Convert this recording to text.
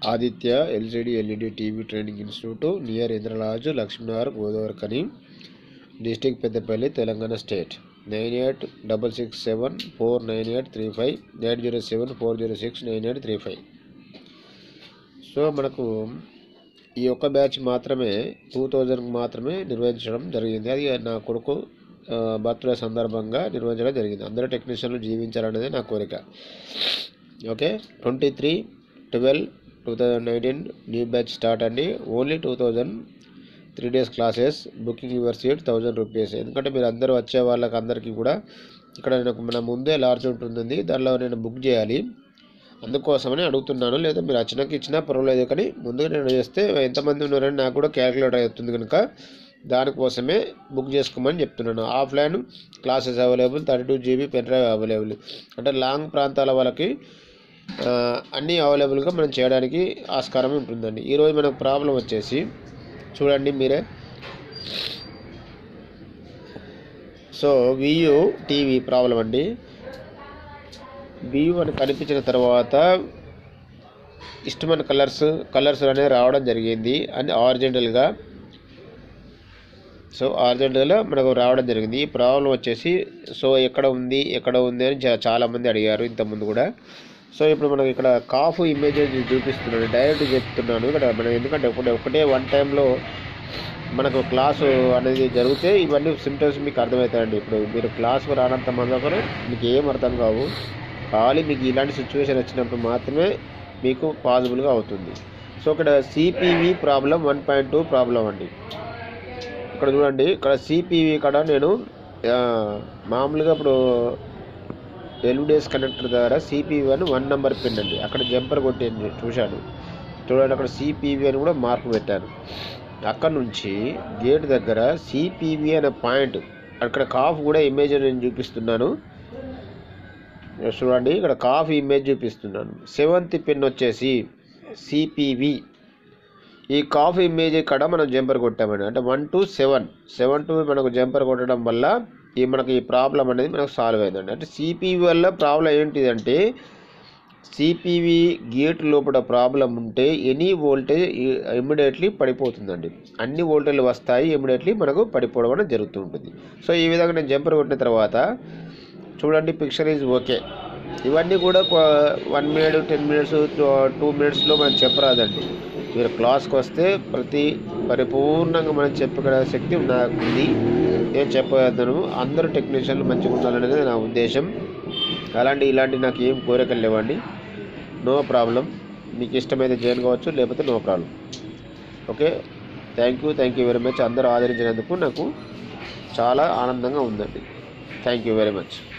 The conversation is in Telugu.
Aditya LCD LED TV training institute near Indraraju Lakshminagar Godavarikhani district Peddapalli Telangana state nine eight double six seven four nine eight three five eight zero seven four zero six nine eight three five so మనకు ఈ ఒక్క బ్యాచ్ మాత్రమే టూ థౌజండ్కి మాత్రమే నిర్వహించడం జరిగింది అది నా కొడుకు బర్త్డే సందర్భంగా నిర్వహించడం జరిగింది అందరూ టెక్నీషియన్లు జీవించాలనేది నా కోరిక okay twenty three twelve two thousand nineteen new batch start అండి only two thousand three days classes booking your seat thousand rupees ఎందుకంటే మీరు అందరూ వచ్చే వాళ్ళకి అందరికీ కూడా ఇక్కడ నాకు మన ముందే లార్జ్ ఉంటుంది దానిలో నేను బుక్ చేయాలి అందుకోసమని అడుగుతున్నాను లేదా మీరు అచ్చినాక ఇచ్చినా పర్వాలేదు కానీ ముందుగా నేను చేస్తే ఎంతమంది ఉన్నారని నాకు కూడా క్యాలిక్యులేటర్ అవుతుంది కనుక దానికోసమే బుక్ చేసుకోమని చెప్తున్నాను offline classes available thirty two GB pen drive available అంటే లాంగ్ ప్రాంతాల వాళ్ళకి ఆ, అన్నీ అవైలబుల్గా మనం చేయడానికి ఆస్కారం ఉంటుందండి ఈరోజు మనకు ప్రాబ్లం వచ్చేసి చూడండి మీరే సో వియూ టీవీ ప్రాబ్లం అండి వ్యూ అని కనిపించిన తర్వాత ఇష్టమైన కలర్స్ కలర్స్ అనేది రావడం జరిగింది అని ఆరిజినల్గా సో ఆరిజినల్గా మనకు రావడం జరిగింది ఈ ప్రాబ్లం వచ్చేసి సో ఎక్కడ ఉంది ఎక్కడ ఉంది అని చా- చాలామంది అడిగారు ఇంతకుముందు కూడా సో ఇప్పుడు మనకి ఇక్కడ కాఫ్ ఇమేజ్ చూపిస్తున్నాను డైరెక్ట్ చెప్తున్నాను ఇక్కడ మనం ఎందుకంటే ఒకటే ఒకటే వన్ టైంలో మనకు క్లాసు అనేది జరిగితే ఇవన్నీ సిమ్టమ్స్ మీకు అర్థమవుతాయండి ఇప్పుడు మీరు క్లాస్కు రానంత మంది ఒకరు మీకు ఏం అర్థం కావు ఖాళీ మీకు ఇలాంటి సిచ్యువేషన్ వచ్చినప్పుడు మాత్రమే మీకు పాసిబుల్గా అవుతుంది సో ఇక్కడ CPV problem one point two problem అండి ఇక్కడ చూడండి ఇక్కడ సిపివి కాడ నేను ఆ, మామూలుగా ఇప్పుడు ఎల్విడేస్ కనెక్టర్ ద్వారా సిపివి అని వన్ నెంబర్ పిన్ అండి అక్కడ జంపర్ కొట్టి చూశాను చూడండి అక్కడ సిపివి అని కూడా మార్క్ పెట్టాను అక్కడ నుంచి గేట్ దగ్గర సిపివి అనే పాయింట్ అక్కడ కాఫ్ కూడా ఇమేజ్ నేను చూపిస్తున్నాను చూడండి ఇక్కడ కాఫ్ ఇమేజ్ చూపిస్తున్నాను సెవెంత్ పిన్ వచ్చేసి సిపివి ఈ కాఫ్ ఇమేజ్ ఇక్కడ మనం జంపర్ కొట్టామండి అంటే one two seven seven two మనకు జంపర్ కొట్టడం వల్ల ఈ మనకి ఈ ప్రాబ్లం అనేది మనకు సాల్వ్ అయిందండి అంటే సిపివి వల్ల ప్రాబ్లం ఏంటిదంటే సిపివి గేట్ లోపల ప్రాబ్లం ఉంటే ఎనీ వోల్టేజ్ ఇమ్మీడియట్లీ పడిపోతుందండి అన్ని వోల్టేజ్లు వస్తాయి ఇమ్మీడియట్లీ మనకు పడిపోవడం అనేది జరుగుతూ ఉంటుంది సో ఈ విధంగా నేను జంపర్ కొట్టిన తర్వాత చూడండి పిక్చర్ ఈజ్ ఓకే ఇవన్నీ కూడా one minute ten minutes two మినిట్స్లో మనం చెప్పరాదండి మీరు క్లాస్కి వస్తే ప్రతి పరిపూర్ణంగా మనం చెప్పగల శక్తి నాకు ఉంది నేను చెప్పగలుగుతాను అందరూ టెక్నీషియన్లు మంచిగా ఉండాలనేది నా ఉద్దేశం అలాంటి ఇలాంటి నాకు ఏం కోరికలు లేవండి నో ప్రాబ్లం మీకు ఇష్టమైతే జాయిన్ కావచ్చు లేకపోతే no problem okay thank you thank you very much అందరూ ఆదరించినందుకు నాకు చాలా ఆనందంగా ఉందండి థ్యాంక్ యూ వెరీ మచ్